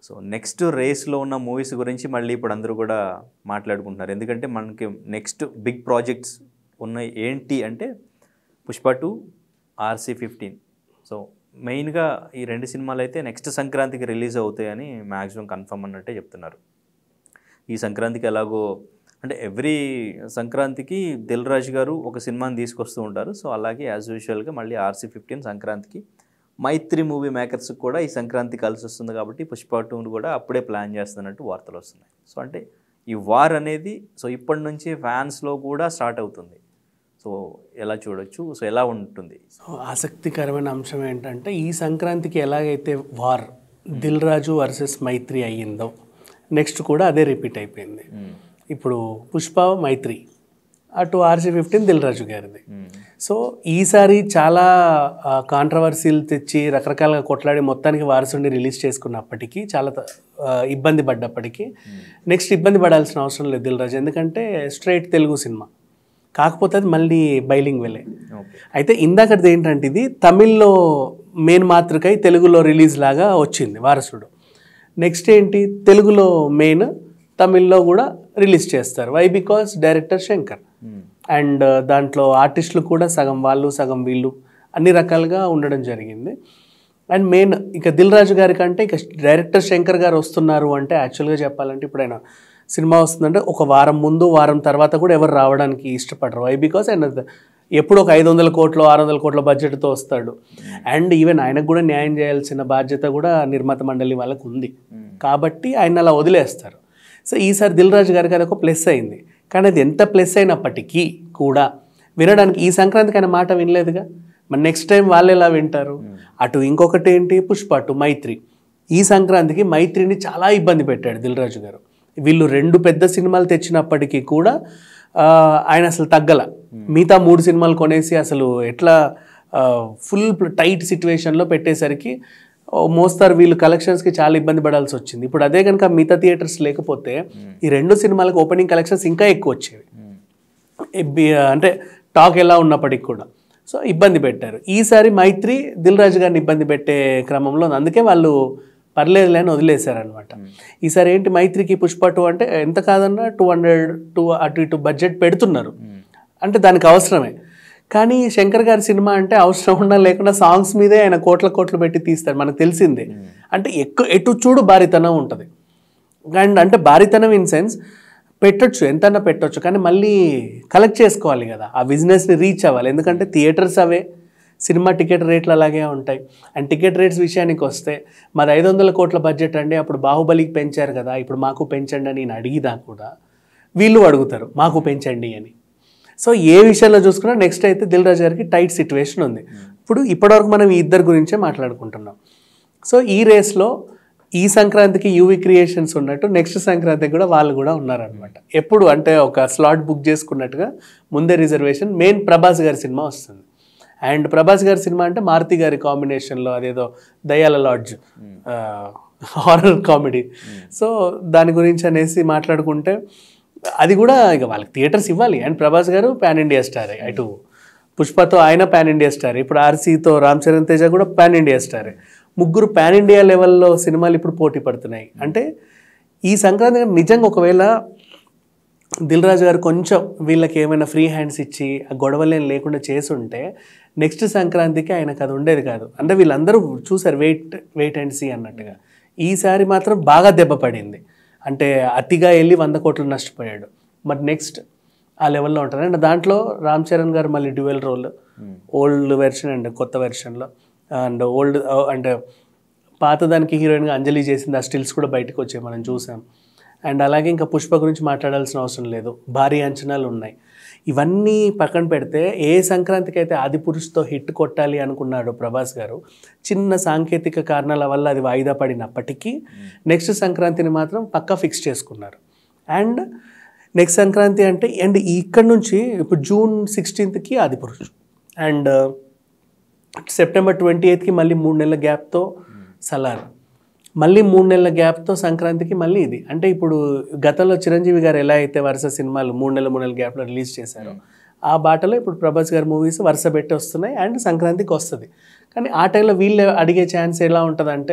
so next రేస్లో ఉన్న movies గురించి మళ్ళీ ఇప్పుడు అందరూ కూడా మాట్లాడుకుంటున్నారు ఎందుకంటే మనకి నెక్స్ట్ బిగ్ ప్రాజెక్ట్స్ ఉన్నాయి ఏంటి అంటే Pushpa two RC fifteen so మెయిన్గా ఈ రెండు సినిమాలు అయితే నెక్స్ట్ సంక్రాంతికి రిలీజ్ అవుతాయని మ్యాక్సిమం కన్ఫర్మ్ అన్నట్టే చెప్తున్నారు ఈ సంక్రాంతికి ఎలాగో అంటే ఎవ్రీ సంక్రాంతికి దిల్ రాజు గారు ఒక సినిమాని తీసుకొస్తూ ఉంటారు సో అలాగే యాజ్ యూజువల్గా మళ్ళీ ఆర్సీ ఫిఫ్టీన్ సంక్రాంతికి మైత్రి మూవీ మేకర్స్కి కూడా ఈ సంక్రాంతి కలిసి వస్తుంది కాబట్టి పుష్ప టూను కూడా అప్పుడే ప్లాన్ చేస్తున్నట్టు వార్తలు వస్తున్నాయి సో అంటే ఈ వార్ అనేది సో ఇప్పటి నుంచి ఫ్యాన్స్లో కూడా స్టార్ట్ అవుతుంది సో ఎలా చూడొచ్చు సో ఎలా ఉంటుంది సో ఆసక్తికరమైన అంశం ఏంటంటే ఈ సంక్రాంతికి ఎలాగైతే వార్ దిల్ రాజు వర్సెస్ మైత్రి అయ్యిందో నెక్స్ట్ కూడా అదే రిపీట్ అయిపోయింది ఇప్పుడు పుష్ప మైత్రి అటు ఆర్సీ ఫిఫ్టీన్ దిల్ రాజు గారిది సో ఈసారి చాలా కాంట్రవర్సీలు తెచ్చి రకరకాలుగా కొట్లాడి మొత్తానికి వారసుని రిలీజ్ చేసుకున్నప్పటికీ చాలా త- ఆ, ఇబ్బంది పడ్డప్పటికీ నెక్స్ట్ ఇబ్బంది పడాల్సిన అవసరం లేదు దిల్ రాజు ఎందుకంటే స్ట్రైట్ తెలుగు సినిమా కాకపోతే అది మళ్ళీ బైలింగ్ వెళ్ళే ఓకే అయితే ఇందాకది ఏంటంటే ఇది తమిళ్లో మెయిన్ మాతృకై తెలుగులో రిలీజ్ లాగా వచ్చింది వారసుడు నెక్స్ట్ ఏంటి తెలుగులో మెయిన్ తమిళ్లో కూడా రిలీజ్ చేస్తారు why because director Shankar and దాంట్లో ఆర్టిస్టులు కూడా సగం వాళ్ళు సగం వీళ్ళు అన్ని రకాలుగా ఉండడం జరిగింది అండ్ మెయిన్ ఇక దిల్ రాజు గారి కంటే ఇక డైరెక్టర్ శంకర్ గారు వస్తున్నారు అంటే యాక్చువల్గా చెప్పాలంటే ఇప్పుడు ఆయన సినిమా వస్తుందంటే ఒక వారం ముందు వారం తర్వాత కూడా ఎవరు రావడానికి ఇష్టపడరు వై బికాస్ ఆయన ఎప్పుడు ఒక ఐదు వందల కోట్లు ఆరు వందల కోట్ల బడ్జెట్తో వస్తాడు అండ్ ఈవెన్ ఆయనకు కూడా న్యాయం చేయాల్సిన బాధ్యత కూడా నిర్మాత మండలి వాళ్ళకు ఉంది కాబట్టి ఆయన అలా వదిలేస్తారు సో ఈసారి దిల్ రాజు గారికి అది ఒక ప్లస్ అయింది కానీ అది ఎంత ప్లస్ అయినప్పటికీ కూడా వినడానికి ఈ సంక్రాంతికి ఆయన మాట వినలేదుగా మరి నెక్స్ట్ టైం వాళ్ళు ఎలా వింటారు అటు ఇంకొకటి ఏంటి పుష్ప అటు మైత్రి ఈ సంక్రాంతికి మైత్రిని చాలా ఇబ్బంది పెట్టాడు దిల్ రాజు గారు వీళ్ళు రెండు పెద్ద సినిమాలు తెచ్చినప్పటికీ కూడా ఆ, ఆయన అసలు తగ్గల మిగతా మూడు సినిమాలు కొనేసి అసలు ఎట్లా ఫుల్ టైట్ సిచ్యువేషన్లో పెట్టేసరికి ఓ మోస్తారు వీళ్ళు కలెక్షన్స్కి చాలా ఇబ్బంది పడాల్సి వచ్చింది ఇప్పుడు అదే కనుక మిగతా థియేటర్స్ లేకపోతే ఈ రెండు సినిమాలకు ఓపెనింగ్ కలెక్షన్స్ ఇంకా ఎక్కువ వచ్చేవి ఏ బి- అంటే టాక్ ఎలా ఉన్నప్పటికి కూడా సో ఇబ్బంది పెట్టారు ఈసారి మైత్రి దిల్ రాజు గారిని ఇబ్బంది పెట్టే క్రమంలో అందుకే వాళ్ళు పర్లేదులే అని వదిలేశారనమాట ఈసారి ఏంటి మైత్రికి పుష్ప టూ అంటే ఎంత కాదన్నా టూ హండ్రెడ్ టూ అటు ఇటు బడ్జెట్ పెడుతున్నారు అంటే దానికి అవసరమే కానీ శంకర్ గారి సినిమా అంటే అవసరం ఉన్నా లేకుండా సాంగ్స్ మీదే ఆయన కోట్ల కోట్లు పెట్టి తీస్తారు మనకు తెలిసిందే అంటే ఎక్కువ ఎటు చూడు భారీతనం ఉంటుంది అండ్ అంటే భారీతనం ఇన్ సెన్స్ పెట్టొచ్చు ఎంతన్నా పెట్టొచ్చు కానీ మళ్ళీ కలెక్ట్ చేసుకోవాలి కదా ఆ బిజినెస్ని రీచ్ అవ్వాలి ఎందుకంటే థియేటర్స్ అవే సినిమా టికెట్ రేట్లు అలాగే ఉంటాయి అండ్ టికెట్ రేట్స్ విషయానికి వస్తే మాది ఐదు వందల కోట్ల బడ్జెట్ అండి అప్పుడు బాహుబలికి పెంచారు కదా ఇప్పుడు మాకు పెంచండి అని నేను అడిగిదా కూడా వీళ్ళు అడుగుతారు మాకు పెంచండి అని సో ఏ విషయంలో చూసుకున్నా నెక్స్ట్ అయితే దిల్ రాజు గారికి టైట్ సిచ్యువేషన్ ఉంది ఇప్పుడు ఇప్పటివరకు మనం ఈ ఇద్దరు గురించే మాట్లాడుకుంటున్నాం సో ఈ రేస్లో ఈ సంక్రాంతికి యూవి క్రియేషన్స్ ఉన్నట్టు నెక్స్ట్ సంక్రాంతికి కూడా వాళ్ళు కూడా ఉన్నారనమాట ఎప్పుడు అంటే ఒక స్లాట్ బుక్ చేసుకున్నట్టుగా ముందే రిజర్వేషన్ మెయిన్ ప్రభాస్ గారి సినిమా వస్తుంది అండ్ ప్రభాస్ గారి సినిమా అంటే మారుతి గారి కాంబినేషన్లో అదేదో దయాల లాడ్జ్ హారర్ కామెడీ సో దాని గురించి అనేసి మాట్లాడుకుంటే అది కూడా ఇక వాళ్ళకి థియేటర్స్ ఇవ్వాలి అండ్ ప్రభాస్ గారు పాన్ ఇండియా స్టార్ అటు పుష్పతో ఆయన పాన్ ఇండియా స్టార్ ఇప్పుడు ఆర్సీతో రామ్ చరణ్ తేజ కూడా పాన్ ఇండియా స్టార్ ముగ్గురు పాన్ ఇండియా లెవెల్లో సినిమాలు ఇప్పుడు పోటీ పడుతున్నాయి అంటే ఈ సంక్రాంతి నిజంగా ఒకవేళ దిల్ రాజు గారు కొంచెం వీళ్ళకి ఏమైనా ఫ్రీ హ్యాండ్స్ ఇచ్చి ఆ గొడవలేం లేకుండా చేసి ఉంటే నెక్స్ట్ సంక్రాంతికి ఆయనకు అది ఉండేది కాదు అంటే వీళ్ళందరూ చూసారు వెయిట్ వెయిట్ అండ్ సీ అన్నట్టుగా ఈసారి మాత్రం బాగా దెబ్బ పడింది అంటే అతిగా వెళ్ళి వంద కోట్లు నష్టపోయాడు బట్ నెక్స్ట్ ఆ లెవెల్లో ఉంటారు అండ్ దాంట్లో రామ్ చరణ్ గారు మళ్ళీ dual role old version and కొత్త వెర్షన్లో అండ్ ఓల్డ్ అండ్ పాత దానికి హీరోయిన్గా అంజలి చేసింది ఆ స్టిల్స్ కూడా బయటకు వచ్చాయి మనం చూసాం అండ్ అలాగే ఇంకా పుష్ప గురించి మాట్లాడాల్సిన అవసరం లేదు భారీ అంచనాలు ఉన్నాయి ఇవన్నీ పక్కన పెడితే ఏ సంక్రాంతికి అయితే ఆదిపురుషుతో హిట్ కొట్టాలి అనుకున్నాడు ప్రభాస్ గారు చిన్న సాంకేతిక కారణాల వల్ల అది వాయిదా పడినప్పటికీ నెక్స్ట్ సంక్రాంతిని మాత్రం పక్కా ఫిక్స్ చేసుకున్నారు అండ్ నెక్స్ట్ సంక్రాంతి అంటే అండ్ ఇక్కడ నుంచి ఇప్పుడు జూన్ సిక్స్టీన్త్కి ఆదిపురుషు అండ్ సెప్టెంబర్ ట్వంటీ ఎయిత్కి మళ్ళీ మూడు నెలల గ్యాప్తో సలార్ మళ్ళీ మూడు నెలల గ్యాప్తో సంక్రాంతికి మళ్ళీ ఇది అంటే ఇప్పుడు గతంలో చిరంజీవి గారు ఎలా అయితే వరుస సినిమాలు మూడు నెలల మూడు నెలల గ్యాప్లో రిలీజ్ చేశారో ఆ బాటలో ఇప్పుడు ప్రభాస్ గారి మూవీస్ వరుస పెట్టి వస్తున్నాయి అండ్ సంక్రాంతికి వస్తుంది కానీ ఆ టైంలో వీళ్ళు అడిగే ఛాన్స్ ఎలా ఉంటుందంటే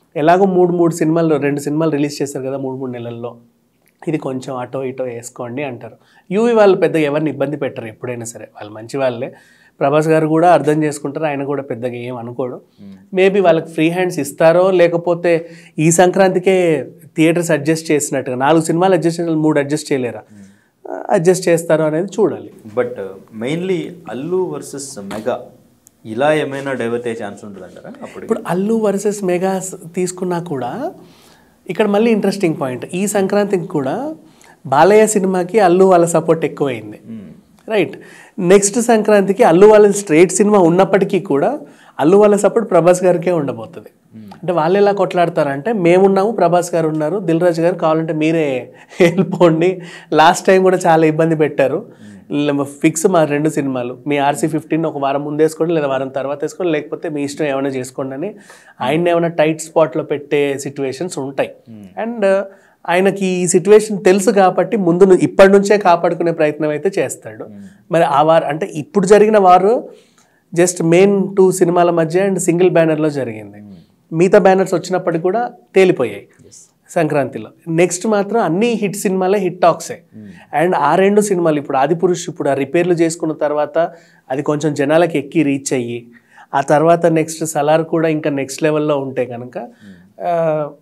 ఎలాగో మూడు మూడు సినిమాలు రెండు సినిమాలు రిలీజ్ చేస్తారు కదా మూడు మూడు నెలల్లో ఇది కొంచెం అటో ఇటో వేసుకోండి అంటారు యూవి వాళ్ళు పెద్దగా ఎవరిని ఇబ్బంది పెట్టరు ఎప్పుడైనా సరే వాళ్ళు మంచి వాళ్ళే ప్రభాస్ గారు కూడా అర్థం చేసుకుంటారు ఆయన కూడా పెద్దగా ఏం అనుకోడు మేబీ వాళ్ళకి ఫ్రీ హ్యాండ్స్ ఇస్తారో లేకపోతే ఈ సంక్రాంతికే థియేటర్స్ అడ్జస్ట్ చేసినట్టుగా నాలుగు సినిమాలు అడ్జస్ట్ చేయాలి మూడు అడ్జస్ట్ చేయలేరా అడ్జస్ట్ చేస్తారో అనేది చూడాలి but mainly Allu versus mega ఇలా ఏమైనా డైవర్ట్ అయ్యే ఛాన్స్ ఉంటుందంటారా అప్పుడు ఇప్పుడు అల్లు వర్సెస్ మెగా తీసుకున్నా కూడా ఇక్కడ మళ్ళీ ఇంట్రెస్టింగ్ పాయింట్ ఈ సంక్రాంతికి కూడా బాలయ్య సినిమాకి అల్లు వాళ్ళ సపోర్ట్ ఎక్కువైంది రైట్ నెక్స్ట్ సంక్రాంతికి అల్లు వాళ్ళ స్ట్రేట్ సినిమా ఉన్నప్పటికీ కూడా అల్లు వాళ్ళ సపోర్ట్ ప్రభాస్ గారికే ఉండబోతుంది అంటే వాళ్ళు ఎలా కొట్లాడతారంటే మేమున్నాము ప్రభాస్ గారు ఉన్నారు దిల్ రాజు గారు కావాలంటే మీరే వెళ్ళిపోండి లాస్ట్ టైం కూడా చాలా ఇబ్బంది పెట్టారు ఫిక్స్ మా రెండు సినిమాలు మీ ఆర్సీ ఫిఫ్టీన్ ఒక వారం ముందు వేసుకోండి లేదా వారం తర్వాత వేసుకోండి లేకపోతే మీ ఇష్టం ఏమైనా చేసుకోండి అని ఆయన ఏమైనా టైట్ స్పాట్లో పెట్టే సిచ్యువేషన్స్ ఉంటాయి అండ్ ఆయనకి ఈ సిచ్యువేషన్ తెలుసు కాబట్టి ముందు ను- ఇప్పటి నుంచే కాపాడుకునే ప్రయత్నం అయితే చేస్తాడు మరి ఆ వారు అంటే ఇప్పుడు జరిగిన వారు జస్ట్ మెయిన్ టూ సినిమాల మధ్య అండ్ సింగిల్ బ్యానర్లో జరిగింది మిగతా బ్యానర్స్ వచ్చినప్పటికి కూడా తేలిపోయాయి సంక్రాంతిలో నెక్స్ట్ మాత్రం అన్ని హిట్ సినిమాలే హిట్ టాక్సే అండ్ ఆ రెండు సినిమాలు ఇప్పుడు ఆదిపురుష్ ఇప్పుడు ఆ రిపేర్లు చేసుకున్న తర్వాత అది కొంచెం జనాలకి ఎక్కి రీచ్ అయ్యి ఆ తర్వాత నెక్స్ట్ సలార్ కూడా ఇంకా నెక్స్ట్ లెవెల్లో ఉంటే కనుక ఆ,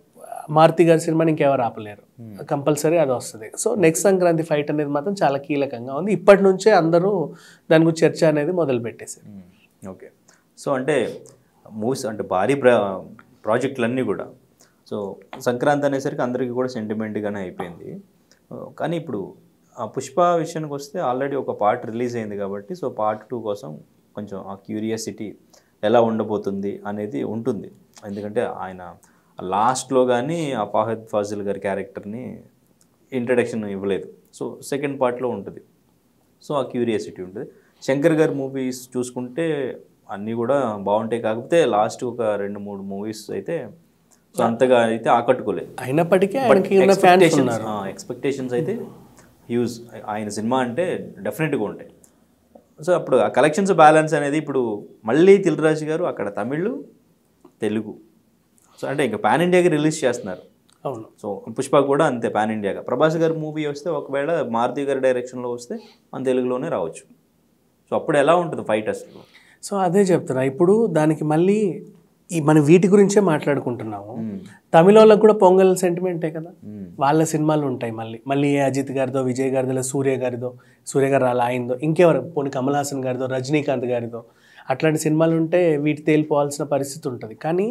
మారుతి గారి సినిమాని ఇంకెవరు ఆపలేరు కంపల్సరీ అది వస్తుంది సో నెక్స్ట్ సంక్రాంతి ఫైట్ అనేది మాత్రం చాలా కీలకంగా ఉంది ఇప్పటి నుంచే అందరూ దాని గురించి చర్చ అనేది మొదలు పెట్టేశారు ఓకే సో అంటే మూవీస్ అంటే భారీ ప్రా ప్రాజెక్టులన్నీ కూడా సో సంక్రాంతి అనేసరికి అందరికీ కూడా సెంటిమెంట్గానే అయిపోయింది ఆ, కానీ ఇప్పుడు ఆ పుష్ప విషయానికి వస్తే ఆల్రెడీ ఒక పార్ట్ రిలీజ్ అయింది కాబట్టి సో పార్ట్ టూ కోసం కొంచెం ఆ క్యూరియాసిటీ ఎలా ఉండబోతుంది అనేది ఉంటుంది ఎందుకంటే ఆయన లాస్ట్లో కానీ ఆ ఫాహద్ ఫాజిల్ గారి క్యారెక్టర్ని ఇంట్రడక్షన్ ఇవ్వలేదు సో సెకండ్ పార్ట్లో ఉంటుంది సో ఆ క్యూరియాసిటీ ఉంటుంది శంకర్ గారి మూవీస్ చూసుకుంటే అన్నీ కూడా బాగుంటాయి కాకపోతే లాస్ట్ ఒక రెండు మూడు మూవీస్ అయితే సో అంతగా అయితే ఆకట్టుకోలేదు అయినప్పటికీ ఆయనకి ఉన్న ఫ్యాన్స్ ఉన్నారు ఎక్స్పెక్టేషన్స్ అయితే హ్యూజ్ ఆయన సినిమా అంటే డెఫినెట్గా ఉంటాయి సో అప్పుడు ఆ కలెక్షన్స్ బ్యాలెన్స్ అనేది ఇప్పుడు మళ్ళీ తిలరాజు గారు అక్కడ తమిళ్ తెలుగు సో అంటే ఇంకా పాన్ ఇండియాకి రిలీజ్ చేస్తున్నారు అవును సో పుష్ప కూడా అంతే పాన్ ఇండియాగా ప్రభాస్ గారి మూవీ వస్తే ఒకవేళ మారుతి గారి డైరెక్షన్లో వస్తే మన తెలుగులోనే రావచ్చు సో అప్పుడు ఎలా ఉంటుంది ఫైట్ అసలు సో అదే చెప్తున్నా ఇప్పుడు దానికి మళ్ళీ ఈ మన వీటి గురించే మాట్లాడుకుంటున్నాము తమిళ వాళ్ళకు కూడా పొంగల్ సెంటిమెంటే కదా వాళ్ళ సినిమాలు ఉంటాయి మళ్ళీ మళ్ళీ ఏ అజిత్ గారిదో విజయ్ గారిదో లేదా సూర్య గారిదో సూర్య గారు అలా అయిందో ఇంకెవరు పోనీ కమల్ హాసన్ గారిదో రజనీకాంత్ గారిదో అట్లాంటి సినిమాలు ఉంటే వీటి తేలిపోవాల్సిన పరిస్థితి ఉంటుంది కానీ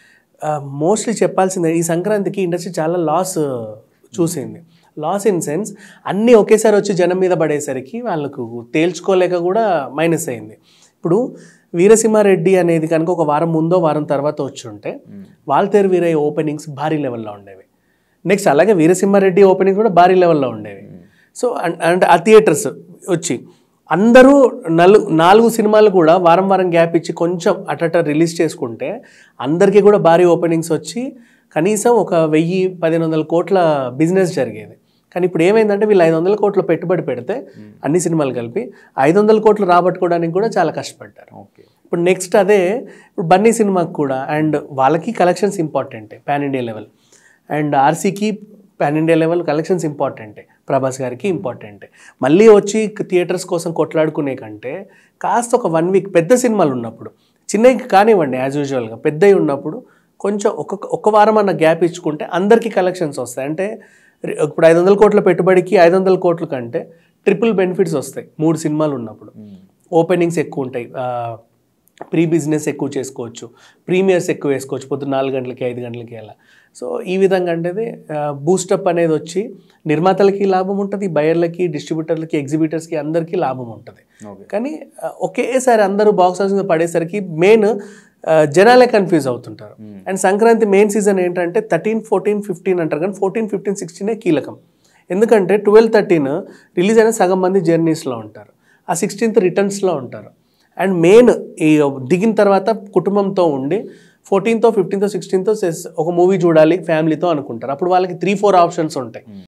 మోస్ట్లీ చెప్పాల్సిందే ఈ సంక్రాంతికి ఇండస్ట్రీ చాలా లాస్ చూసింది లాస్ ఇన్ సెన్స్ అన్నీ ఒకేసారి వచ్చి జనం మీద పడేసరికి వాళ్ళకు తేల్చుకోలేక కూడా మైనస్ అయింది ఇప్పుడు వీరసింహారెడ్డి అనేది కనుక ఒక వారం ముందో వారం తర్వాత వచ్చి ఉంటే వాల్తేరు వీరయ్య ఓపెనింగ్స్ భారీ లెవెల్లో ఉండేవి నెక్స్ట్ అలాగే వీరసింహారెడ్డి ఓపెనింగ్ కూడా భారీ లెవెల్లో ఉండేవి సో అన్- అంటే ఆ థియేటర్స్ వచ్చి అందరూ నలు నాలుగు సినిమాలు కూడా వారం వారం గ్యాప్ ఇచ్చి కొంచెం అటట రిలీజ్ చేసుకుంటే అందరికీ కూడా భారీ ఓపెనింగ్స్ వచ్చి కనీసం ఒక వెయ్యి పదిహేను వందల కోట్ల బిజినెస్ జరిగేది కానీ ఇప్పుడు ఏమైందంటే వీళ్ళు ఐదు వందల కోట్ల పెట్టుబడి పెడితే అన్ని సినిమాలు కలిపి ఐదు వందల కోట్లు రాబట్టుకోవడానికి కూడా చాలా కష్టపడ్డారు ఓకే ఇప్పుడు నెక్స్ట్ అదే ఇప్పుడు బన్నీ సినిమాకి కూడా అండ్ వాళ్ళకి కలెక్షన్స్ ఇంపార్టెంటే పాన్ ఇండియా లెవెల్ అండ్ ఆర్సీకి పాన్ ఇండియా లెవెల్ కలెక్షన్స్ ఇంపార్టెంటే ప్రభాస్ గారికి ఇంపార్టెంటే మళ్ళీ వచ్చి థియేటర్స్ కోసం కొట్లాడుకునే కంటే కాస్త ఒక వన్ వీక్ పెద్ద సినిమాలు ఉన్నప్పుడు చిన్నవి కానివ్వండి యాజ్ యూజువల్గా పెద్దవి ఉన్నప్పుడు కొంచెం ఒక్కొక్క ఒక వారం అన్న గ్యాప్ ఇచ్చుకుంటే అందరికీ కలెక్షన్స్ వస్తాయి అంటే రి- ఇప్పుడు ఐదు వందల కోట్ల పెట్టుబడికి ఐదు వందల కోట్ల కంటే ట్రిపుల్ బెనిఫిట్స్ వస్తాయి మూడు సినిమాలు ఉన్నప్పుడు ఓపెనింగ్స్ ఎక్కువ ఉంటాయి ప్రీ బిజినెస్ ఎక్కువ చేసుకోవచ్చు ప్రీమియర్స్ ఎక్కువ వేసుకోవచ్చు పొద్దున్న నాలుగు గంటలకి ఐదు గంటలకి అలా సో ఈ విధంగా అంటే బూస్టప్ అనేది వచ్చి నిర్మాతలకి లాభం ఉంటుంది బయర్లకి డిస్ట్రిబ్యూటర్లకి ఎగ్జిబిటర్స్కి అందరికీ లాభం ఉంటుంది ఓకే కానీ ఆ, ఒకేసారి అందరూ బాక్స్ ఆఫీస్ మీద పడేసరికి మెయిన్ జనాలే కన్ఫ్యూజ్ అవుతుంటారు అండ్ సంక్రాంతి మెయిన్ సీజన్ ఏంటంటే థర్టీన్ ఫోర్టీన్ ఫిఫ్టీన్ అంటారు కానీ ఫోర్టీన్ ఫిఫ్టీన్ సిక్స్టీనే కీలకం ఎందుకంటే ట్వెల్వ్ థర్టీన్ రిలీజ్ అయిన సగం మంది జర్నీస్లో ఉంటారు ఆ సిక్స్టీన్త్ రిటర్న్స్లో ఉంటారు అండ్ మెయిన్ ఈ దిగిన తర్వాత కుటుంబంతో ఉండి ఫోర్టీన్తో ఫిఫ్టీన్తో సిక్స్టీన్తో ఒక మూవీ చూడాలి ఫ్యామిలీతో అనుకుంటారు అప్పుడు వాళ్ళకి త్రీ ఫోర్ ఆప్షన్స్ ఉంటాయి